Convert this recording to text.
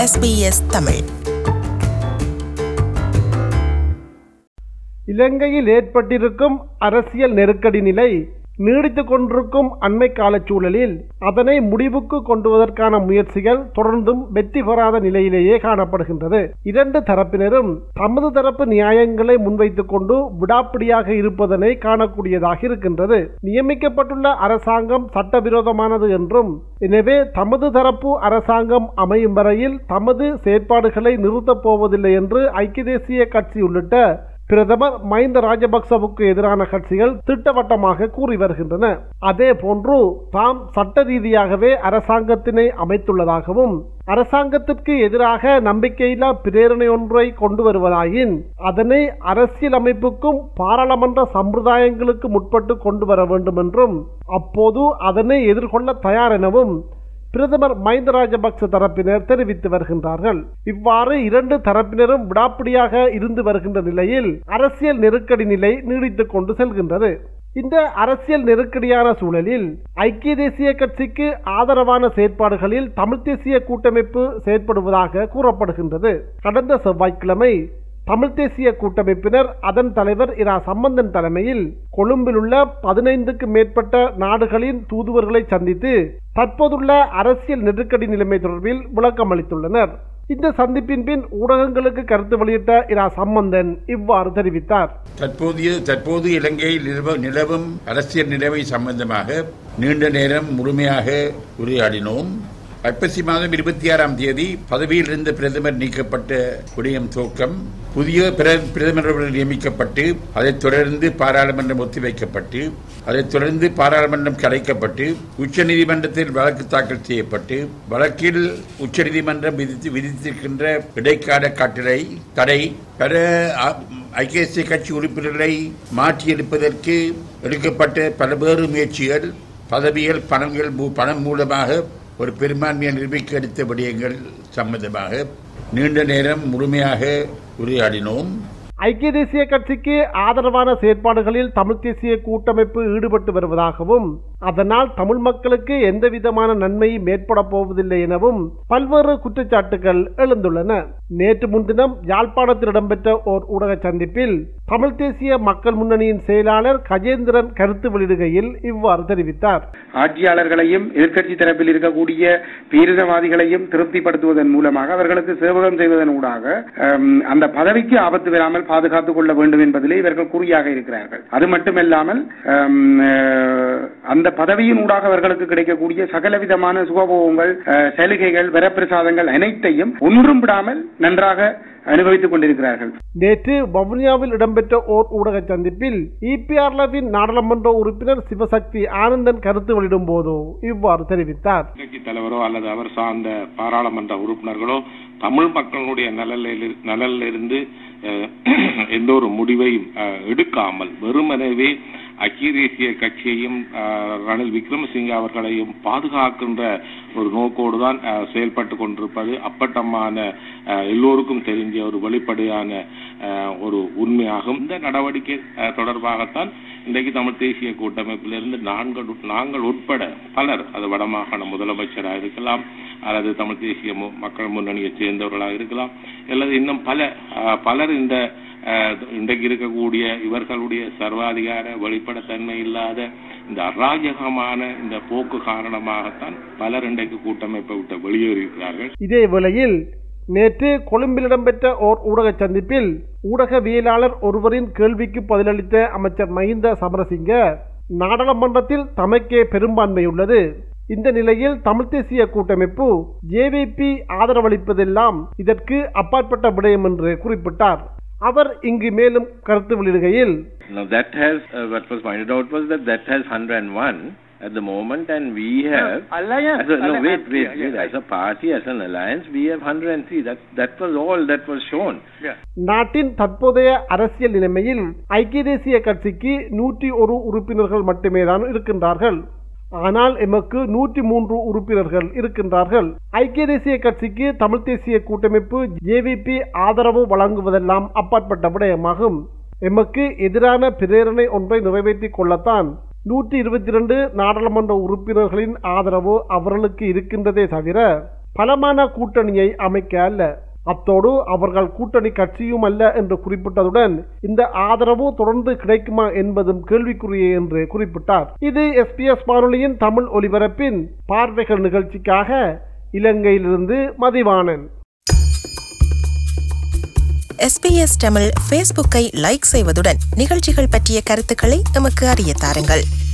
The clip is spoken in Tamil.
SBS தமிழ் இலங்கையில் ஏற்பட்டிருக்கும் அரசியல் நெருக்கடி நிலை நீடித்துக் கொண்டிருக்கும் அண்மை காலச் சூழலில் அதனை முடிவுக்கு கொண்டுவதற்கான முயற்சிகள் தொடர்ந்தும் வெற்றி பெறாத நிலையிலேயே காணப்படுகின்றது இரண்டு தரப்பினரும் தமது தரப்பு நியாயங்களை முன்வைத்துக் கொண்டு விடாப்பிடியாக இருப்பதனை காணக்கூடியதாக இருக்கின்றது நியமிக்கப்பட்டுள்ள அரசாங்கம் சட்டவிரோதமானது என்றும் எனவே தமது தரப்பு அரசாங்கம் அமையும் வரையில் தமது செயற்பாடுகளை நிறுத்தப் போவதில்லை என்று ஐக்கிய தேசிய கட்சி உள்ளிட்ட பிரதமர் மஹிந்த ராஜபக்சவுக்கு எதிரான கட்சிகள் திட்டவட்டமாக கூறி வருகின்றன அதே போன்று தாம் சட்ட ரீதியாகவே அரசாங்கத்தினை அமைத்துள்ளதாகவும் அரசாங்கத்திற்கு எதிராக நம்பிக்கையில்லா பிரேரணை ஒன்றை கொண்டு வருவதாயின் அதனை அரசியல் அமைப்புக்கும் பாராளுமன்ற சம்பிரதாயங்களுக்கு முற்பட்டு கொண்டு வர வேண்டும் என்றும் அப்போது அதனை எதிர்கொள்ள தயார் எனவும் பிரதமர் மஹிந்த ராஜபக்ச தரப்பினர் தெரிவித்து வருகின்றார்கள் இவ்வாறு இரண்டு தரப்பினரும் விடாப்பிடியாக இருந்து வருகின்ற நிலையில் அரசியல் நெருக்கடி நிலை நீடித்துக் கொண்டு செல்கின்றது இந்த அரசியல் நெருக்கடியான சூழலில் ஐக்கிய தேசிய கட்சிக்கு ஆதரவான செயற்பாடுகளில் தமிழ் தேசிய கூட்டமைப்பு செயற்படுவதாக கூறப்படுகின்றது கடந்த செவ்வாய்க்கிழமை தமிழ் தேசிய கூட்டமைப்பினர் அதன் தலைவர் இரா சம்பந்தன் தலைமையில் கொழும்பில் உள்ள பதினைந்துக்கு மேற்பட்ட நாடுகளின் தூதுவர்களை சந்தித்து தற்போதுள்ள அரசியல் நெருக்கடி நிலைமை தொடர்பில் விளக்கம் அளித்துள்ளனர் இந்த சந்திப்பின் பின் ஊடகங்களுக்கு கருத்து வெளியிட்ட இரா சம்பந்தன் இவ்வாறு தெரிவித்தார் தற்போதைய தற்போது இலங்கையில் நிலவ- நிலவும் அரசியல் நிலைமை சம்பந்தமாக நீண்ட நேரம் முழுமையாக உரையாடினோம் ஐப்பசி மாதம் இருபத்தி ஆறாம் தேதி பதவியில் இருந்த பிரதமர் நீக்கப்பட்ட விடயம் துவக்கம் புதிய பிர- பிரதமர் அவர்கள் நியமிக்கப்பட்டு அதைத் தொடர்ந்து பாராளுமன்றம் ஒத்திவைக்கப்பட்டு அதைத் தொடர்ந்து பாராளுமன்றம் கலைக்கப்பட்டு உச்சநீதிமன்றத்தில் வழக்கு தாக்கல் செய்யப்பட்டு வழக்கில் உச்சநீதிமன்றம் விதித்து விதித்திருக்கின்ற இடைக்கால கட்டளை தடை பல அ- ஐக்கிய தேசிய கட்சி உறுப்பினர்களை மாற்றியெடுப்பதற்கு எடுக்கப்பட்ட பல்வேறு முயற்சிகள் பதவிகள் பணங்கள் மூ- பணம் மூலமாக ஒரு பெரும்பான்மையை நிரூபிக்க எடுத்த விடயங்கள் சம்பந்தமாக நீண்ட நேரம் முழுமையாக உரையாடினோம் ஐக்கிய தேசிய கட்சிக்கு ஆதரவான செயற்பாடுகளில் தமிழ் தேசிய கூட்டமைப்பு ஈடுபட்டு வருவதாகவும் அதனால் தமிழ் மக்களுக்கு எந்தவிதமான நன்மையும் ஏற்பட போவதில்லை எனவும் பல்வேறு குற்றச்சாட்டுகள் எழுந்துள்ளன நேற்று முன்தினம் யாழ்ப்பாணத்தில் இடம்பெற்ற ஓர் ஊடக சந்திப்பில் தமிழ் தேசிய மக்கள் முன்னணியின் செயலாளர் கஜேந்திரன் கருத்து வெளியிடுகையில் இவ்வாறு தெரிவித்தார் ஆட்சியாளர்களையும் எதிர்க்கட்சி தரப்பில் இருக்கக்கூடிய பீரினவாதிகளையும் திருப்திப்படுத்துவதன் மூலமாக அவர்களுக்கு சேவகம் செய்வதன் ஊடாக அம், அந்த பதவிக்கு ஆபத்து வராமல் பாதுகாத்துக் கொள்ள வேண்டும் என்பதிலே இவர்கள் குறியாக இருக்கிறார்கள் அது மட்டுமல்லாமல் அம், அஹ், அந்த பதவியின் ஊடாக அவர்களுக்கு கிடைக்கக்கூடிய சகலவிதமான சுகபோகங்கள் அஹ், சலுகைகள் வரப்பிரசாதங்கள் அனைத்தையும் ஒன்றும் விடாமல் நன்றாக அனுபவித்துக் கொண்டிருக்கிறார்கள் நேற்று வவுனியாவில் இடம்பெற்ற ஓர் ஊடக சந்திப்பில் இபிஆர்லவின் நாடாளுமன்ற உறுப்பினர் சிவசக்தி ஆனந்தன் கருத்து வெளியிடும் போது இவ்வாறு தெரிவித்தார் கட்சி தலைவரோ அல்லது அவர் சார்ந்த பாராளுமன்ற உறுப்பினர்களோ தமிழ் மக்களுடைய நலனில் நலனிலிருந்து அஹ், எந்த ஒரு முடிவையும் அஹ், எடுக்காமல் வெறுமனவே ஐக்கிய தேசிய கட்சியையும் அஹ், ரணில் விக்ரமசிங்க அவர்களையும் பாதுகாக்கின்ற ஒரு நோக்கோடு தான் அஹ், செயல்பட்டு கொண்டிருப்பது அப்பட்டமான அஹ், எல்லோருக்கும் தெரிஞ்ச ஒரு வெளிப்படையான அஹ், ஒரு உண்மையாகும் இந்த நடவடிக்கை அஹ், தொடர்பாகத்தான் இன்றைக்கு தமிழ் தேசிய கூட்டமைப்பிலிருந்து நாங்கள் உட்- நாங்கள் உட்பட பலர் அது வடமாகாண முதலமைச்சராக இருக்கலாம் அல்லது தமிழ் தேசிய மு- மக்கள் முன்னணியைச் சேர்ந்தவர்களாக இருக்கலாம் அல்லது இன்னும் பல அஹ், பலர் இந்த அஹ், இன்றைக்கு இருக்கக்கூடிய இவர்களுடைய சர்வாதிகார வெளிப்படைத்தன்மை இல்லாத இந்த அராஜகமான இந்த போக்கு காரணமாகத்தான் பலர் இன்றைக்கு கூட்டமைப்பை விட்டு வெளியேறியிருக்கிறார்கள் இதே வேளையில் நேற்று கொழும்பில் இடம்பெற்ற ஓர் ஊடக சந்திப்பில் ஊடகவியலாளர் ஒருவரின் கேள்விக்கு பதிலளித்த அமைச்சர் மஹிந்த சமரசிங்க நாடாளுமன்றத்தில் தமக்கே பெரும்பான்மை உள்ளது இந்த நிலையில் தமிழ் தேசிய கூட்டமைப்பு ஜேவிபி ஆதரவளிப்பதெல்லாம் இதற்கு அப்பாற்பட்ட விடயம் என்று குறிப்பிட்டார் அவர் இங்கு மேலும் கருத்து வெளியிடுகையில் Now that has, uh, what was pointed out was that that has 101 at the moment and we have... alliance, As a, no, alliance, wait, wait, yeah, wait. yeah, As a party, as an alliance, we have 103. That, that was all that was shown. நாட்டின் தற்போதைய அரசியல் நிலைமையில் ஐக்கிய தேசிய கட்சிக்கு நூற்றி ஒரு உறுப்பினர்கள் மட்டுமே தான் இருக்கின்றார்கள் ஆனால் எமக்கு நூற்றி மூன்று உறுப்பினர்கள் இருக்கின்றார்கள் ஐக்கிய தேசிய கட்சிக்கு தமிழ் தேசிய கூட்டமைப்பு ஜேவிபி ஆதரவு வழங்குவதெல்லாம் அப்பாற்பட்ட விடயமாகும் எமக்கு எதிரான பிரேரணை ஒன்றை நிறைவேற்றிக் கொள்ளத்தான் நூற்றி இருபத்தி இரண்டு நாடாளுமன்ற உறுப்பினர்களின் ஆதரவு அவர்களுக்கு இருக்கின்றதே தவிர பலமான கூட்டணியை அமைக்க அல்ல அத்தோடு அவர்கள் கூட்டணி கட்சியும் அல்ல என்று குறிப்பிட்டதுடன் இந்த ஆதரவு தொடர்ந்து கிடைக்குமா என்பதும் கேள்விக்குரிய என்று குறிப்பிட்டார் இது எஸ்பிஎஸ் வானொலியின் தமிழ் ஒலிபரப்பின் பார்வைகள் நிகழ்ச்சிக்காக இலங்கையிலிருந்து மதிவாணன் எஸ்பிஎஸ் தமிழ் ஃபேஸ்புக்கை லைக் செய்வதுடன் நிகழ்ச்சிகள் பற்றிய கருத்துக்களை எமக்கு அறிய தாருங்கள்